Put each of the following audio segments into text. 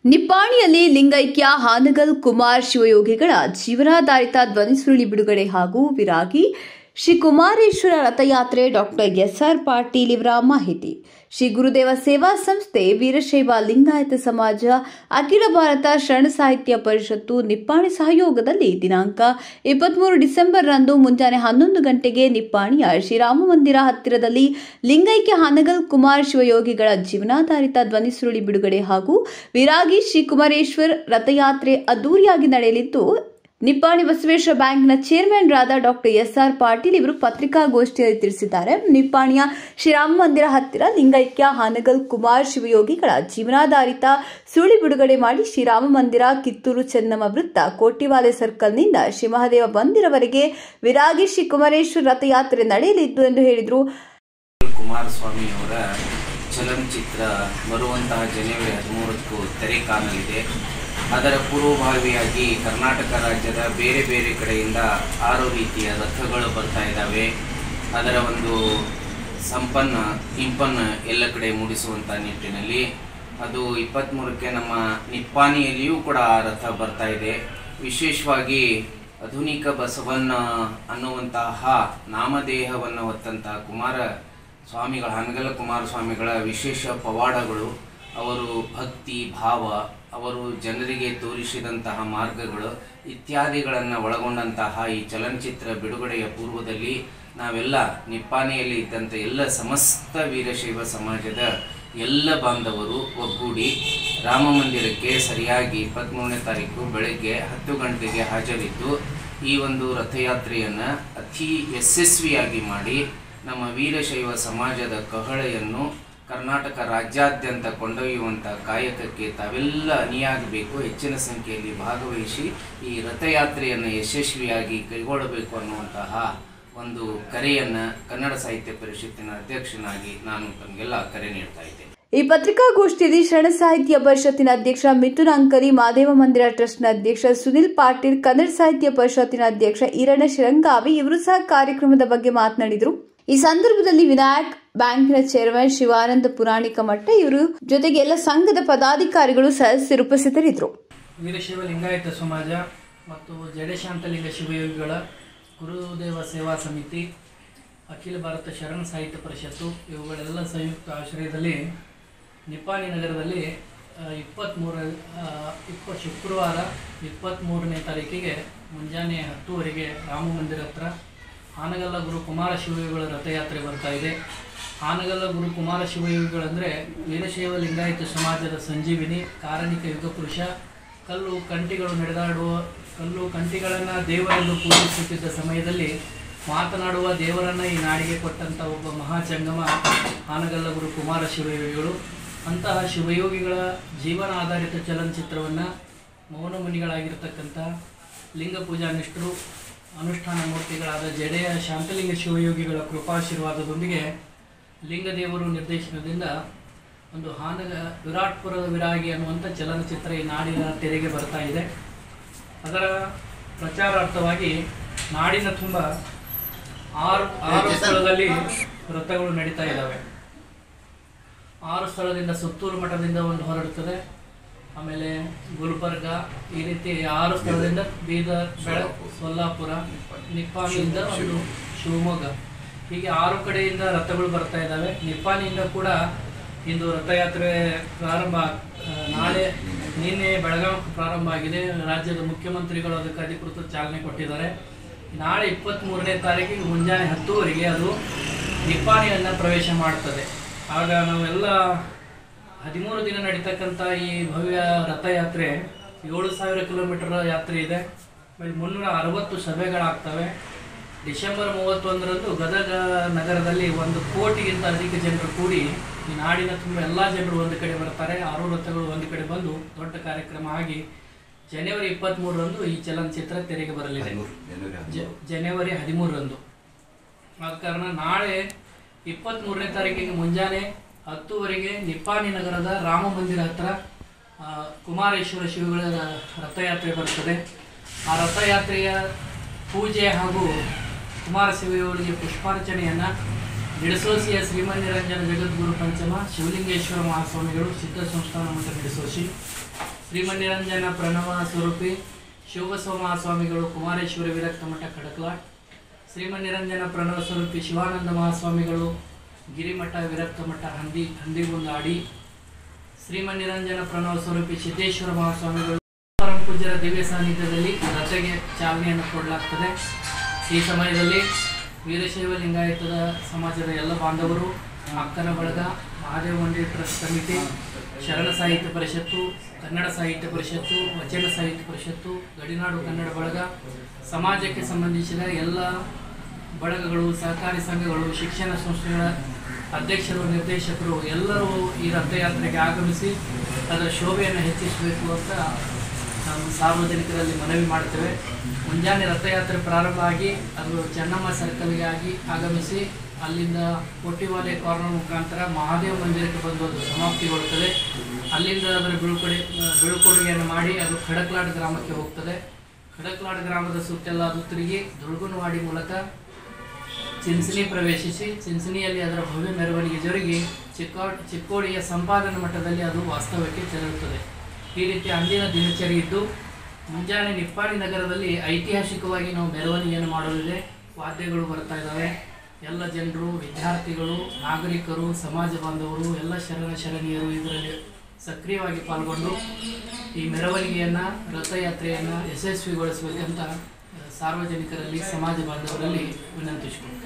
ನಿಪ್ಪಾಣಿಯಲ್ಲಿ ಲಿಂಗೈಕ್ಯ ಹಾನಗಲ್ ಕುಮಾರ್ ಶಿವಯೋಗಿಗಳ ಜೀವನಾಧಾರಿತ ಧ್ವನಿಸುರುಳಿ ಬಿಡುಗಡೆ ಹಾಗೂ ವಿರಾಗಿ ಶ್ರೀ ಕುಮಾರೇಶ್ವರ ರಥಯಾತ್ರೆ ಡಾಕ್ಟರ್ ಎಸ್ಆರ್ ಪಾಟೀಲ್ ಇವರ ಮಾಹಿತಿ ಶ್ರೀ ಗುರುದೇವ ಸೇವಾ ಸಂಸ್ಥೆ ವೀರಶೈವ ಲಿಂಗಾಯತ ಸಮಾಜ ಅಖಿಲ ಭಾರತ ಶರಣ ಸಾಹಿತ್ಯ ಪರಿಷತ್ತು ನಿಪ್ಪಾಣಿ ಸಹಯೋಗದಲ್ಲಿ ದಿನಾಂಕ ಇಪ್ಪತ್ಮೂರು ಡಿಸೆಂಬರ್ರಂದು ಮುಂಜಾನೆ ಹನ್ನೊಂದು ಗಂಟೆಗೆ ನಿಪ್ಪಾಣಿಯ ಶ್ರೀರಾಮ ಮಂದಿರ ಹತ್ತಿರದಲ್ಲಿ ಲಿಂಗೈಕ್ಯ ಹಾನಗಲ್ ಕುಮಾರ್ ಶಿವಯೋಗಿಗಳ ಜೀವನಾಧಾರಿತ ಧ್ವನಿಸುರುಳಿ ಬಿಡುಗಡೆ ಹಾಗೂ ವಿರಾಗಿ ಶ್ರೀ ಕುಮಾರೇಶ್ವರ್ ರಥಯಾತ್ರೆ ಅದ್ದೂರಿಯಾಗಿ ನಡೆಯಲಿದ್ದು ನಿಪ್ಪಾಣಿ ಬಸವೇಶ್ವರ ಬ್ಯಾಂಕ್ನ ಚೇರ್ಮನ್ ರಾದ ಡಾಕ್ಟರ್ ಎಸ್ಆರ್ ಪಾಟೀಲ್ ಇವರು ಪತ್ರಿಕಾಗೋಷ್ಠಿಯಲ್ಲಿ ತಿಳಿಸಿದ್ದಾರೆ ನಿಪ್ಪಾಣಿಯ ಶ್ರೀರಾಮ ಮಂದಿರ ಹತ್ತಿರ ಲಿಂಗೈಕ್ಯ ಹಾನಗಲ್ ಕುಮಾರ್ ಶಿವಯೋಗಿಗಳ ಜೀವನಾಧಾರಿತ ಸುಳಿ ಬಿಡುಗಡೆ ಮಾಡಿ ಶ್ರೀರಾಮ ಮಂದಿರ ಕಿತ್ತೂರು ಚೆನ್ನಮ್ಮ ವೃತ್ತ ಕೋಟಿವಾಲೆ ಸರ್ಕಲ್ನಿಂದ ಶ್ರೀ ಮಹಾದೇವ ಮಂದಿರವರೆಗೆ ವಿರಾಗಿ ಶ್ರೀ ಕುಮಾರೇಶ್ವರ ರಥಯಾತ್ರೆ ನಡೆಯಲಿದ್ದು ಎಂದು ಹೇಳಿದರು ಕುಮಾರಸ್ವಾಮಿ ಅವರ ಚಲನಚಿತ್ರ ಬರುವಂತಹ ಜನವರಿ ಹದಿಮೂರಕ್ಕೂ ತೆರೆ ಕಾಣಲಿದೆ ಅದರ ಪೂರ್ವಭಾವಿಯಾಗಿ ಕರ್ನಾಟಕ ರಾಜ್ಯದ ಬೇರೆ ಬೇರೆ ಕಡೆಯಿಂದ ಆರು ರೀತಿಯ ರಥಗಳು ಬರ್ತಾ ಇದ್ದಾವೆ ಅದರ ಒಂದು ಸಂಪನ್ನ ಇಂಪನ್ನ ಎಲ್ಲ ಕಡೆ ಮೂಡಿಸುವಂಥ ನಿಟ್ಟಿನಲ್ಲಿ ಅದು ಇಪ್ಪತ್ತ್ಮೂರಕ್ಕೆ ನಮ್ಮ ನಿಪ್ಪಾಣಿಯಲ್ಲಿಯೂ ಕೂಡ ಆ ರಥ ಬರ್ತಾ ಇದೆ ವಿಶೇಷವಾಗಿ ಆಧುನಿಕ ಬಸವಣ್ಣ ಅನ್ನುವಂತಹ ನಾಮದೇಹವನ್ನು ಹೊತ್ತಂತಹ ಕುಮಾರ ಸ್ವಾಮಿಗಳ ಹನಗಲ ಕುಮಾರಸ್ವಾಮಿಗಳ ವಿಶೇಷ ಪವಾಡಗಳು ಅವರು ಭಕ್ತಿ ಭಾವ ಅವರು ಜನರಿಗೆ ತೋರಿಸಿದಂತಹ ಮಾರ್ಗಗಳು ಇತ್ಯಾದಿಗಳನ್ನು ಒಳಗೊಂಡಂತಹ ಈ ಚಲನಚಿತ್ರ ಬಿಡುಗಡೆಯ ಪೂರ್ವದಲ್ಲಿ ನಾವೆಲ್ಲ ನಿಪ್ಪಾಣಿಯಲ್ಲಿ ಇದ್ದಂಥ ಎಲ್ಲ ಸಮಸ್ತ ವೀರಶೈವ ಸಮಾಜದ ಎಲ್ಲ ಬಾಂಧವರು ಒಗ್ಗೂಡಿ ರಾಮ ಮಂದಿರಕ್ಕೆ ಸರಿಯಾಗಿ ಇಪ್ಪತ್ತ್ಮೂರನೇ ತಾರೀಕು ಬೆಳಗ್ಗೆ ಹತ್ತು ಗಂಟೆಗೆ ಹಾಜರಿದ್ದು ಈ ಒಂದು ರಥಯಾತ್ರೆಯನ್ನು ಅತಿ ಯಶಸ್ವಿಯಾಗಿ ಮಾಡಿ ನಮ್ಮ ವೀರಶೈವ ಸಮಾಜದ ಕಹಳೆಯನ್ನು ಕರ್ನಾಟಕ ರಾಜ್ಯಾದ್ಯಂತ ಕೊಂಡೊಯ್ಯುವಂಥ ಕಾಯಕಕ್ಕೆ ತಾವೆಲ್ಲ ಅಣಿಯಾಗಬೇಕು ಹೆಚ್ಚಿನ ಸಂಖ್ಯೆಯಲ್ಲಿ ಭಾಗವಹಿಸಿ ಈ ರಥಯಾತ್ರೆಯನ್ನು ಯಶಸ್ವಿಯಾಗಿ ಕೈಗೊಳ್ಳಬೇಕು ಅನ್ನುವಂತಹ ಒಂದು ಕರೆಯನ್ನು ಕನ್ನಡ ಸಾಹಿತ್ಯ ಪರಿಷತ್ತಿನ ಅಧ್ಯಕ್ಷನಾಗಿ ನಾನು ತಮಗೆಲ್ಲ ಕರೆ ನೀಡ್ತಾ ಇದ್ದೇನೆ ಈ ಪತ್ರಿಕಾಗೋಷ್ಠಿಯಲ್ಲಿ ಶರಣ ಸಾಹಿತ್ಯ ಪರಿಷತ್ತಿನ ಅಧ್ಯಕ್ಷ ಮಿಥುನ್ ಅಂಕರಿ ಮಾದೇವ ಮಂದಿರ ಟ್ರಸ್ಟ್ನ ಅಧ್ಯಕ್ಷ ಸುನಿಲ್ ಪಾಟೀಲ್ ಕನ್ನಡ ಸಾಹಿತ್ಯ ಪರಿಷತ್ತಿನ ಅಧ್ಯಕ್ಷ ಈರಣ್ಣ ಶಿರಂಗಾವಿ ಇವರು ಸಹ ಕಾರ್ಯಕ್ರಮದ ಬಗ್ಗೆ ಮಾತನಾಡಿದರು ಈ ಸಂದರ್ಭದಲ್ಲಿ ವಿನಾಯಕ್ ಬ್ಯಾಂಕ್ನ ಚೇರ್ಮನ್ ಶಿವಾನಂದ ಪುರಾಣಿಕ ಮಠ ಇವರು ಜೊತೆಗೆ ಎಲ್ಲ ಸಂಘದ ಪದಾಧಿಕಾರಿಗಳು ಸದಸ್ಯರು ಉಪಸ್ಥಿತರಿದ್ದರು ವೀರಶೈವ ಲಿಂಗಾಯತ ಸಮಾಜ ಮತ್ತು ಜಡೇಶಾಂತಲಿಂಗ ಶಿವಯೋಗಿಗಳ ಗುರುದೇವ ಸೇವಾ ಸಮಿತಿ ಅಖಿಲ ಭಾರತ ಶರಣ ಸಾಹಿತ್ಯ ಪರಿಷತ್ತು ಇವುಗಳೆಲ್ಲ ಸಂಯುಕ್ತ ಆಶ್ರಯದಲ್ಲಿ ನಿಪ್ಪಾಣಿ ನಗರದಲ್ಲಿ ಇಪ್ಪತ್ತ್ಮೂರ ಇಪ್ಪ ಶುಕ್ರವಾರ ಇಪ್ಪತ್ತ್ಮೂರನೇ ತಾರೀಕಿಗೆ ಮುಂಜಾನೆ ಹತ್ತುವರೆಗೆ ರಾಮ ಮಂದಿರ ಹತ್ರ ಆನಗಲ್ಲ ಗುರು ಕುಮಾರ ಶಿವಯೋಗಿಗಳ ರಥಯಾತ್ರೆ ಬರ್ತಾ ಇದೆ ಆನಗಲ್ಲ ಗುರು ಕುಮಾರ ಶಿವಯೋಗಿಗಳಂದರೆ ವೀರಶೈವ ಲಿಂಗಾಯತ ಸಮಾಜದ ಸಂಜೀವಿನಿ ಕಾರಣಿಕ ಯುಗ ಪುರುಷ ಕಲ್ಲು ಕಂಟಿಗಳು ನಡೆದಾಡುವ ಕಲ್ಲು ಕಂಟಿಗಳನ್ನು ದೇವರೆಂದು ಪೂಜಿಸುತ್ತಿದ್ದ ಸಮಯದಲ್ಲಿ ಮಾತನಾಡುವ ದೇವರನ್ನು ಈ ನಾಡಿಗೆ ಕೊಟ್ಟಂಥ ಒಬ್ಬ ಮಹಾಚಂಗಮ ಆನಗಲ್ಲ ಗುರು ಕುಮಾರ ಶಿವಯೋಗಿಗಳು ಅಂತಹ ಶಿವಯೋಗಿಗಳ ಜೀವನ ಆಧಾರಿತ ಚಲನಚಿತ್ರವನ್ನು ಮೌನ ಮುನಿಗಳಾಗಿರ್ತಕ್ಕಂಥ ಲಿಂಗ ಪೂಜಾ ನಿಷ್ಠರು ಅನುಷ್ಠಾನ ಮೂರ್ತಿಗಳಾದ ಜಡೆಯ ಶಾಂತಲಿಂಗ ಶಿವಯೋಗಿಗಳ ಕೃಪಾಶೀರ್ವಾದದೊಂದಿಗೆ ಲಿಂಗದೇವರು ನಿರ್ದೇಶನದಿಂದ ಒಂದು ಹಾನಗ ವಿರಾಟ್ಪುರದ ವಿರಾಗಿ ಅನ್ನುವಂಥ ಚಲನಚಿತ್ರ ಈ ನಾಡಿನ ತೆರೆಗೆ ಬರ್ತಾ ಇದೆ ಅದರ ಪ್ರಚಾರಾರ್ಥವಾಗಿ ನಾಡಿನ ತುಂಬ ಆರು ಆರು ಸ್ಥಳದಲ್ಲಿ ರಥಗಳು ನಡೀತಾ ಇದ್ದಾವೆ ಆರು ಸ್ಥಳದಿಂದ ಸುತ್ತೂರು ಮಠದಿಂದ ಒಂದು ಹೊರಡುತ್ತದೆ ಆಮೇಲೆ ಗುಲ್ಬರ್ಗ ಈ ರೀತಿ ಆರು ಸ್ಥಳದಿಂದ ಬೀದರ್ ಬೆಳ ಸೊಲ್ಲಾಪುರ ನಿಪ್ಪಾಣಿಯಿಂದ ಒಂದು ಶಿವಮೊಗ್ಗ ಹೀಗೆ ಆರು ಕಡೆಯಿಂದ ರಥಗಳು ಬರ್ತಾ ಇದ್ದಾವೆ ನಿಪ್ಪಾಣಿಯಿಂದ ಕೂಡ ಇಂದು ರಥಯಾತ್ರೆ ಪ್ರಾರಂಭ ಆ, ನಾಳೆ ನಿನ್ನೆ ಬೆಳಗಾವಿ ಪ್ರಾರಂಭ ಆಗಿದೆ ರಾಜ್ಯದ ಮುಖ್ಯಮಂತ್ರಿಗಳು ಅದಕ್ಕೆ ಅಧಿಕೃತ ಚಾಲನೆ ಕೊಟ್ಟಿದ್ದಾರೆ ನಾಳೆ ಇಪ್ಪತ್ತ್ಮೂರನೇ ತಾರೀಕಿಗೆ ಮುಂಜಾನೆ ಹತ್ತುವರೆಗೆ ಅದು ನಿಪ್ಪಾಣಿಯನ್ನು ಪ್ರವೇಶ ಮಾಡ್ತದೆ ಆಗ ನಾವೆಲ್ಲ ಹದಿಮೂರು ದಿನ ನಡೀತಕ್ಕಂಥ ಈ ಭವ್ಯ ರಥಯಾತ್ರೆ ಏಳು ಸಾವಿರ ಕಿಲೋಮೀಟರ್ ಯಾತ್ರೆ ಇದೆ ಆಮೇಲೆ ಮುನ್ನೂರ ಅರವತ್ತು ಸಭೆಗಳಾಗ್ತವೆ ಡಿಸೆಂಬರ್ ಮೂವತ್ತೊಂದರಂದು ಗದಗ ನಗರದಲ್ಲಿ ಒಂದು ಕೋಟಿಗಿಂತ ಅಧಿಕ ಜನರು ಕೂಡಿ ಈ ನಾಡಿನ ತುಂಬ ಎಲ್ಲ ಜನರು ಒಂದು ಕಡೆ ಬರ್ತಾರೆ ಆರು ರಥಗಳು ಒಂದು ಕಡೆ ಬಂದು ದೊಡ್ಡ ಕಾರ್ಯಕ್ರಮ ಆಗಿ ಜನವರಿ ಇಪ್ಪತ್ತ್ಮೂರರಂದು ಈ ಚಲನಚಿತ್ರ ತೆರೆಗೆ ಬರಲಿದೆ ಜ- ಜನವರಿ ಹದಿಮೂರರಂದು ಆದ ಕಾರಣ ನಾಳೆ ಇಪ್ಪತ್ತ್ಮೂರನೇ ತಾರೀಕಿಗೆ ಮುಂಜಾನೆ ಹತ್ತುವರೆಗೆ ನಿಪ್ಪಾಣಿ ನಗರದ ರಾಮ ಮಂದಿರ ಹತ್ರ ಆ, ಕುಮಾರೇಶ್ವರ ಶಿವಗಳ ರ- ರಥಯಾತ್ರೆ ಬರ್ತದೆ ಆ ರಥಯಾತ್ರೆಯ ಪೂಜೆ ಹಾಗೂ ಕುಮಾರ ಶಿವಯೋಗಿಗೆ ಪುಷ್ಪಾರ್ಚನೆಯನ್ನು ನಿಡಸೋಸಿಯ ಶ್ರೀಮನ್ನಿರಂಜನ ಜಗದ್ಗುರು ಪಂಚಮ ಶಿವಲಿಂಗೇಶ್ವರ ಮಹಾಸ್ವಾಮಿಗಳು ಸಿದ್ಧ ಸಂಸ್ಥಾನ ಮಠ ನಿಡಸೋಸಿ ಶ್ರೀಮನ್ನಿರಂಜನ ಪ್ರಣವ ಸ್ವರೂಪಿ ಶಿವಬಸವ ಮಹಾಸ್ವಾಮಿಗಳು ಕುಮಾರೇಶ್ವರ ವಿರಕ್ತ ಮಠ ಕಡಕ್ಲಾಟ್ ಶ್ರೀಮನ್ನಿರಂಜನ ಪ್ರಣವ ಸ್ವರೂಪಿ ಶಿವಾನಂದ ಮಹಾಸ್ವಾಮಿಗಳು ಗಿರಿಮಠ ವಿರಕ್ತ ಮಠ ಹಂದಿ ಹಂದಿಗುಂದಾಡಿ ಶ್ರೀಮನ್ನಿರಂಜನ ಪ್ರಣವ ಸ್ವರೂಪಿ ಸಿದ್ದೇಶ್ವರ ಮಹಾಸ್ವಾಮಿಗಳು ಪರಮ ಪೂಜ್ಯರ ದಿವ್ಯ ಸಾನ್ನಿಧ್ಯದಲ್ಲಿ ರಥಗೆ ಚಾಲನೆಯನ್ನು ಕೊಡಲಾಗ್ತದೆ ಈ ಸಮಯದಲ್ಲಿ ವೀರಶೈವ ಲಿಂಗಾಯತದ ಸಮಾಜದ ಎಲ್ಲ ಬಾಂಧವರು ಅಕ್ಕನ ಬಳಗ ಮಹಾದೇವ ಮಂದಿರ ಟ್ರಸ್ಟ್ ಸಮಿತಿ ಶರಣ ಸಾಹಿತ್ಯ ಪರಿಷತ್ತು ಕನ್ನಡ ಸಾಹಿತ್ಯ ಪರಿಷತ್ತು ವಚನ ಸಾಹಿತ್ಯ ಪರಿಷತ್ತು ಗಡಿನಾಡು ಕನ್ನಡ ಬಳಗ ಸಮಾಜಕ್ಕೆ ಸಂಬಂಧಿಸಿದ ಎಲ್ಲ ಬಳಗಗಳು ಸಹಕಾರಿ ಸಂಘಗಳು ಶಿಕ್ಷಣ ಸಂಸ್ಥೆಗಳ ಅಧ್ಯಕ್ಷರು ನಿರ್ದೇಶಕರು ಎಲ್ಲರೂ ಈ ರಥಯಾತ್ರೆಗೆ ಆಗಮಿಸಿ ಅದರ ಶೋಭೆಯನ್ನು ಹೆಚ್ಚಿಸಬೇಕು ಅಂತ ನಾವು ಸಾರ್ವಜನಿಕರಲ್ಲಿ ಮನವಿ ಮಾಡ್ತೇವೆ ಮುಂಜಾನೆ ರಥಯಾತ್ರೆ ಪ್ರಾರಂಭ ಆಗಿ ಅದು ಚೆನ್ನಮ್ಮ ಸರ್ಕಲ್ಗೆ ಆಗಿ ಆಗಮಿಸಿ ಅಲ್ಲಿಂದ ಕೊಟ್ಟಿವಾಲೆ ಕಾರ್ನರ್ ಮುಖಾಂತರ ಮಹಾದೇವ ಮಂದಿರಕ್ಕೆ ಬಂದು ಅದು ಸಮಾಪ್ತಿಗೊಳ್ಳುತ್ತದೆ ಅಲ್ಲಿಂದ ಅದರ ಬೀಳ್ಕೊಡೆ ಬೀಳ್ಕೊಡುಗೆಯನ್ನು ಮಾಡಿ ಅದು ಖಡಕ್ಲಾಡ್ ಗ್ರಾಮಕ್ಕೆ ಹೋಗ್ತದೆ ಖಡಕ್ಲಾಡ್ ಗ್ರಾಮದ ಸುತ್ತೆಲ್ಲ ಅದು ತಿರುಗಿ ದುರ್ಗುನವಾಡಿ ಮೂಲಕ ಚಿನ್ಸಿನಿ ಪ್ರವೇಶಿಸಿ ಚಿನ್ಸಿನಿಯಲ್ಲಿ ಅದರ ಭವ್ಯ ಮೆರವಣಿಗೆ ಜರುಗಿ ಚಿಕ್ಕೋ ಚಿಕ್ಕೋಡಿಯ ಸಂಪಾದನಾ ಮಟ್ಟದಲ್ಲಿ ಅದು ವಾಸ್ತವಕ್ಕೆ ತೆರಳುತ್ತದೆ ಈ ರೀತಿ ಅಂದಿನ ದಿನಚರಿ ಇದ್ದು ಮುಂಜಾನೆ ನಿಪ್ಪಾಣಿ ನಗರದಲ್ಲಿ ಐತಿಹಾಸಿಕವಾಗಿ ನಾವು ಮೆರವಣಿಗೆಯನ್ನು ಮಾಡೋದಿದೆ ವಾದ್ಯಗಳು ಬರ್ತಾ ಇದ್ದಾವೆ ಎಲ್ಲ ಜನರು ವಿದ್ಯಾರ್ಥಿಗಳು ನಾಗರಿಕರು ಸಮಾಜ ಬಾಂಧವರು ಎಲ್ಲ ಶರಣ ಶರಣೀಯರು ಇದರಲ್ಲಿ ಸಕ್ರಿಯವಾಗಿ ಪಾಲ್ಗೊಂಡು ಈ ಮೆರವಣಿಗೆಯನ್ನು ರಥಯಾತ್ರೆಯನ್ನು ಯಶಸ್ವಿಗೊಳಿಸಬೇಕಂತ ಆ, ಸಾರ್ವಜನಿಕರಲ್ಲಿ ಸಮಾಜ ಬಾಂಧವರಲ್ಲಿ ವಿನಂತಿಸಿಕೊಂಡು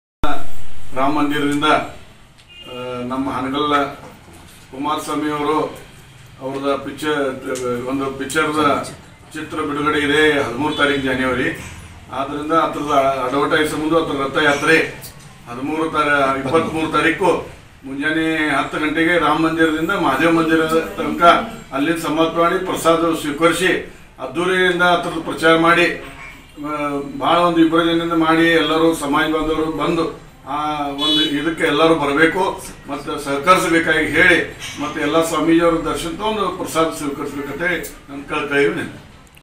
ರಾಮ ಮಂದಿರದಿಂದ ಆ, ನಮ್ಮ ಹನಗಲ್ಲ ಕುಮಾರಸ್ವಾಮಿ ಅವರು ಅವ್ರದ ಪಿಕ್ಚರ್ ಒಂದು ಪಿಕ್ಚರ್ದ ಚಿತ್ರ ಬಿಡುಗಡೆ ಇದೆ ಹದಿಮೂರು ತಾರೀಕು ಜಾನ್ವರಿ ಆದ್ರಿಂದ ಅದ್ರದ ಅಡ್ವರ್ಟೈಸ್ ಮುಂದೆ ಅದ್ರ ರಥಯಾತ್ರೆ ಹದಿಮೂರು ತಾರ ಇಪ್ಪತ್ತ್ಮೂರು ತಾರೀಕು ಮುಂಜಾನೆ ಹತ್ತು ಗಂಟೆಗೆ ರಾಮ ಮಂದಿರದಿಂದ ಮಹಾದೇವ ಮಂದಿರದ ತನಕ ಅಲ್ಲಿಂದ ಸಮಾಪ್ತಿ ಮಾಡಿ ಪ್ರಸಾದ ಸ್ವೀಕರಿಸಿ ಅದ್ದೂರಿಯಿಂದ ಅದ್ರದ್ದು ಪ್ರಚಾರ ಮಾಡಿ ಭಾಳ ಒಂದು ವಿಭಜನೆಯಿಂದ ಮಾಡಿ ಎಲ್ಲರೂ ಸಮಾಜ ಬಾಂಧವರು ಬಂದು ಆ ಒಂದು ಇದಕ್ಕೆ ಎಲ್ಲರೂ ಬರಬೇಕು ಮತ್ತು ಸಹಕರಿಸಬೇಕಾಗಿ ಹೇಳಿ ಮತ್ತು ಎಲ್ಲ ಸ್ವಾಮೀಜಿಯವ್ರ ದರ್ಶನ ತಗೊಂಡು ಪ್ರಸಾದ ಸ್ವೀಕರಿಸ್ಬೇಕಂತ ಹೇಳಿ ನನ್ನ ಕಳ್ಕಳಿ ವಿನಂತಿ